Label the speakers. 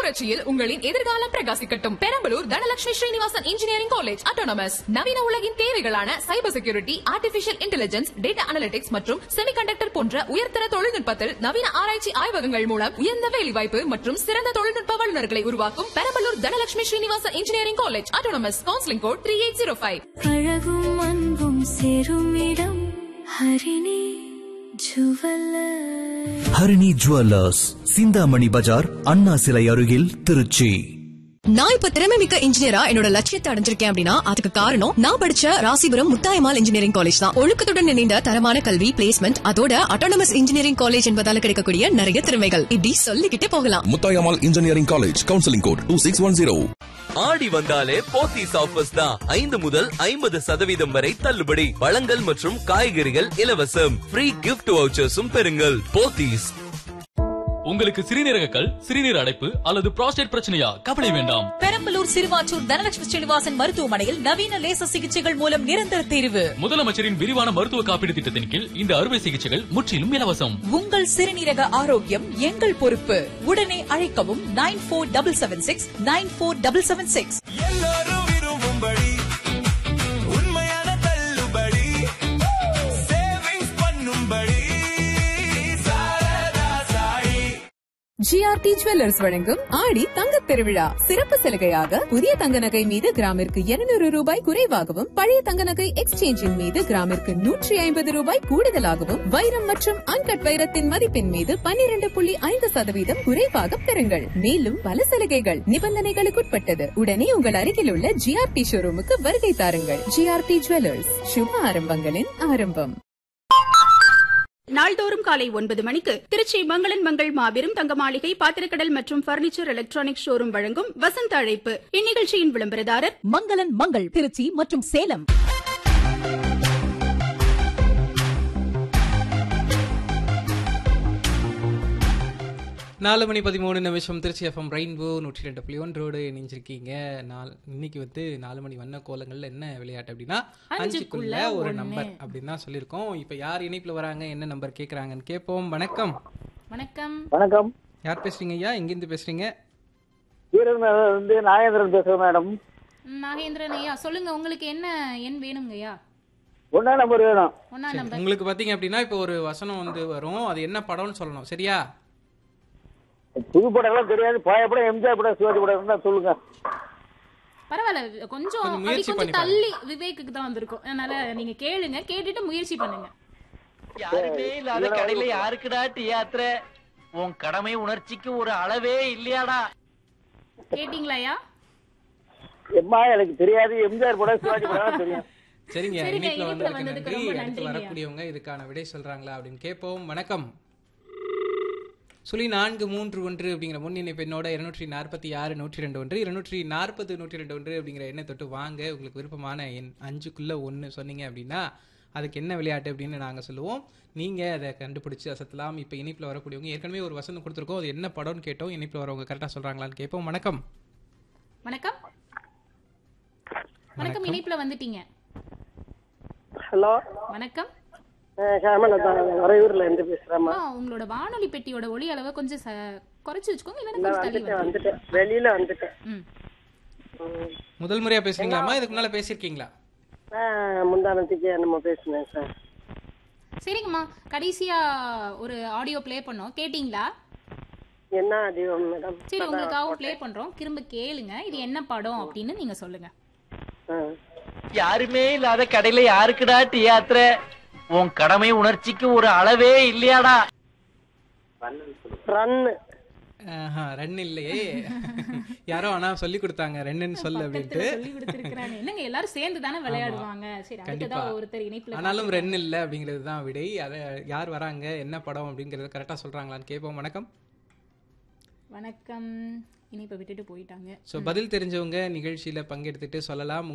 Speaker 1: புரட்சியில் உங்களின் எதிர்காலம் பிரகாசிக்கட்டும் Perambalur Dhanalakshmi Srinivasan engineering college autonomous நவீன உலகின் தேவைகளான cyber security artificial intelligence data analytics மற்றும் செமிகண்டக்டர் போன்ற உயர்தர தொழில்நுட்பத்தில் நவீன ஆராய்ச்சி ஆய்வகங்கள் மூலம் உயர்ந்த வேலைவாய்ப்பு மற்றும் சிறந்த தொழில்நுட்ப வல்லுநர்களை உருவாக்கும் Perambalur Dhanalakshmi Srinivasan engineering college autonomous counselling code three eight zero five
Speaker 2: அழகும் அன்பும் சேரும் இடம் ஹரிணி ஜுவல்லர்
Speaker 3: ஹரிணி ஜுவல்லர்ஸ் சிந்தாமணி பஜார் அண்ணா சிலை அருகில் திருச்சி
Speaker 4: நான் இப்ப திறமை மிக்க இன்ஜினியரா என்னோட லட்சியத்தை அடைஞ்சிருக்கேன் அப்படின்னா அதுக்கு காரணம் நான் படிச்ச ராசிபுரம் முத்தாயமால் இன்ஜினியரிங் காலேஜ் தான் ஒழுக்கத்துடன் இணைந்த தரமான கல்வி பிளேஸ்மெண்ட் அதோட அட்டானமஸ் இன்ஜினியரிங் காலேஜ் என்பதால கிடைக்கக்கூடிய நிறைய திறமைகள் இப்படி சொல்லிக்கிட்டே போகலாம்
Speaker 5: Muthayammal engineering college counselling code two six one zero
Speaker 6: Aadi வந்தாலே போத்தீஸ் ஆஃபர்ஸ் தான் ஐந்து முதல் ஐம்பது சதவீதம் வரை தள்ளுபடி பழங்கள் மற்றும் காய்கறிகள் இலவசம் ஃப்ரீ கிஃப்ட் வவுச்சர்ஸும் பெறுங்கள் போத்தீஸ்
Speaker 7: உங்களுக்கு சிறுநீரக கல் சிறுநீர் அடைப்பு அல்லது புரோஸ்டேட் பிரச்சனையா கவலை வேண்டாம்
Speaker 8: பெரம்பலூர் சிறுவாச்சூர் தனலட்சுமி ஸ்ரீனிவாசன் மருத்துவமனையில் நவீன லேசர் சிகிச்சைகள் மூலம் நிரந்தர தீர்வு
Speaker 7: முதலமைச்சரின் விரிவான மருத்துவ காப்பீடு திட்டத்தின் கீழ் இந்த அறுவை சிகிச்சைகள் முற்றிலும் இலவசம்
Speaker 8: உங்கள் சிறுநீரக ஆரோக்கியம் எங்கள் பொறுப்பு உடனே அழைக்கவும் nine four double seven six nine four double seven six
Speaker 9: எல்லாரும் விரும்பும்படி உண்மையான தள்ளுபடி சேவிங்ஸ் பண்ணும்படி சாரதா சாயி
Speaker 1: ஜிஆர்டி ஜுவல்லர்ஸ் வழங்கும் ஆடி தங்கத் திருவிழா சிறப்பு சலுகையாக புதிய தங்க நகை மீது கிராமிற்கு 200 ரூபாய் குறைவாகவும் பழைய தங்க நகை எக்ஸ்சேஞ்சின் மீது கிராமிற்கு நூற்றி ஐம்பது ரூபாய் கூடுதலாகவும் வைரம் மற்றும் அன்கட் வைரத்தின் மதிப்பின் மீது 12.5% புள்ளி ஐந்து சதவீதம் குறைவாக பெறுங்கள் மேலும் பல சலுகைகள் நிபந்தனைகளுக்குட்பட்டது உடனே உங்கள் அருகில் உள்ள ஜிஆர்டி ஷோரூமுக்கு வருகை தாருங்கள் ஜிஆர்டி ஜுவல்லர்ஸ் சுப ஆரம்பங்களின் ஆரம்பம்
Speaker 10: நாள்தோறும் காலை ஒன்பது மணிக்கு திருச்சி மங்களன் மங்கள் மாபெரும் தங்க மாளிகை பாத்திரக்கடல் மற்றும் பர்னிச்சர் எலக்ட்ரானிக் ஷோரூம் வழங்கும் வசந்த அழைப்பு இந்நிகழ்ச்சியின் விளம்பரதாரர்
Speaker 8: மங்களன் மங்கள் திருச்சி மற்றும் சேலம்
Speaker 11: நாலு மணி பதிமூணு நிமிஷம் திருச்சி எஃப்எம் ரெயின்போ நூற்றி ரெண்டு புள்ளி ஒன்றோடு இணைஞ்சிருக்கீங்க நாள் இன்னைக்கு வந்து நாலு மணி வண்ண கோலங்கள்ல என்ன விளையாட்டு அப்படின்னா அஞ்சுக்குள்ள ஒரு நம்பர் அப்படின்னு தான் சொல்லியிருக்கோம் இப்போ யார் இணைப்புல வராங்க என்ன நம்பர் கேட்குறாங்கன்னு கேட்போம் வணக்கம்
Speaker 10: வணக்கம்
Speaker 12: வணக்கம்
Speaker 11: யார் பேசுறீங்க ஐயா எங்கேருந்து பேசுறீங்க
Speaker 12: வீரன் வந்து நாகேந்திரன் பேசுறேன் மேடம்
Speaker 10: நாகேந்திரன் ஐயா சொல்லுங்க உங்களுக்கு என்ன எண் வேணுங்க ஐயா
Speaker 12: ஒன்னா நம்பர் வேணும்
Speaker 10: ஒன்னா
Speaker 11: சரி,
Speaker 10: நம்பர்
Speaker 11: உங்களுக்கு பார்த்தீங்க அப்படின்னா இப்போ ஒரு வசனம் வந்து வரும் அது என்ன படம்னு சொல்லணும் சரியா
Speaker 12: புது படம்லாம் தெரியாது பழைய படம் எம்ஜிஆர் படம் சிவாஜி படம் இருந்தா சொல்லுங்க
Speaker 10: பரவாயில்ல கொஞ்சம்
Speaker 11: கொஞ்சம்
Speaker 10: அப்படி
Speaker 11: முயற்சி
Speaker 10: கொஞ்சம்
Speaker 11: பண்ணி
Speaker 10: தள்ளி விவேக்குக்கு தான் வந்திருக்கும் அதனால நீங்க கேளுங்க கேட்டுட்டு முயற்சி பண்ணுங்க
Speaker 9: யாருமே இல்லாத கடையில யாருக்குடா டீ யாத்திரை உன் கடமை உணர்ச்சிக்கு ஒரு அளவே இல்லையாடா
Speaker 10: கேட்டீங்களா ஐயா
Speaker 12: எம்மா எனக்கு தெரியாது எம்ஜிஆர் படம் சிவாஜி படம் தெரியும்
Speaker 11: சரிங்க
Speaker 10: சரிங்க,
Speaker 11: இணைப்புல
Speaker 10: இணைப்புல
Speaker 11: வந்ததுக்கு
Speaker 10: வந்ததுக்கு
Speaker 11: நன்றி
Speaker 10: ரொம்ப
Speaker 11: அடுத்து
Speaker 10: நன்றிங்க.
Speaker 11: வரக்கூடியவங்க இதுக்கான விடை சொல்றாங்களா அப்படின்னு கேட்போம் வணக்கம் சுழி நான்கு மூன்று ஒன்று அப்படிங்கிற முன் இணைப்பு என்னோட இருநூற்றி நாற்பத்தி ஆறு நூற்றி ரெண்டு ஒன்று இருநூற்றி நாற்பது நூற்றி ரெண்டு ஒன்று அப்படிங்கிற எண்ணை தொட்டு வாங்க உங்களுக்கு விருப்பமான எண் அஞ்சுக்குள்ள ஒன்று சொன்னீங்க அப்படின்னா அதுக்கு என்ன விளையாட்டு அப்படின்னு நாங்கள் சொல்லுவோம் நீங்கள் அதை கண்டுபிடிச்சு அசத்தலாம் இப்போ இணைப்பில் வரக்கூடியவங்க ஏற்கனவே ஒரு வசனம் கொடுத்துருக்கோம் அது என்ன படம்னு கேட்டோம் இணைப்பில் வரவங்க கரெக்டாக சொல்கிறாங்களான்னு கேட்போம் வணக்கம்
Speaker 10: வணக்கம் வணக்கம் இணைப்புல வந்துட்டீங்க
Speaker 12: ஹலோ
Speaker 10: வணக்கம்
Speaker 12: ஹேமலதா வரையூர்ல இருந்து பேசுறேம்மா
Speaker 10: ஆ, உங்களோட வானொலி பெட்டியோட ஒலி அளவை கொஞ்சம் ச- குறைச்சு வச்சுக்கோங்க இல்லைன்னா கொஞ்சம் தள்ளி
Speaker 12: வந்துட்டேன்
Speaker 10: வைங்க.
Speaker 12: வந்துட்டேன் வெளியில வந்துட்டேன்
Speaker 10: ம்
Speaker 11: முதல் முறையாக பேசுறீங்களாம்மா இதுக்கு முன்னால் பேசியிருக்கீங்களா
Speaker 12: முந்தானத்துக்கு நம்ம பேசுனேன் சார்
Speaker 10: சரிங்கம்மா கடைசியா ஒரு ஆடியோ ப்ளே பண்ணோம் கேட்டிங்களா
Speaker 12: என்ன அதிகம் மேடம்
Speaker 10: சரி உங்களுக்காகவும் ப்ளே பண்றோம் திரும்ப கேளுங்க இது என்ன படம் அப்படின்னு நீங்க சொல்லுங்க
Speaker 9: யாருமே இல்லாத கடையில யாருக்குடா டீ யாத்திரை உன் கடமை உணர்ச்சிக்கு ஒரு அளவே இல்லையாடா
Speaker 12: ரன்னு
Speaker 11: ஆஹா, ரன் இல்லையே யாரோ ஆனா சொல்லி கொடுத்தாங்க ரெண்டுன்னு சொல்லு அப்படின்ட்டு
Speaker 10: சொல்லி கொடுத்துருக்காங்க என்னங்க எல்லாரும் சேர்ந்து தானே விளையாடுவாங்க சரி
Speaker 11: கண்டிப்பா
Speaker 10: அடுத்ததா ஒருத்தர் இணைப்புல
Speaker 11: ஆனாலும் ரென் இல்ல அப்படிங்கிறது தான் விடை அதை யார் வராங்க என்ன படம் அப்படிங்கறத கரெக்டா சொல்றாங்களான்னு கேட்போம் வணக்கம்
Speaker 10: வணக்கம் இணைப்பை விட்டுட்டு போயிட்டாங்க
Speaker 11: ஸோ பதில் தெரிஞ்சவங்க நிகழ்ச்சியில பங்கெடுத்துட்டு சொல்லலாம்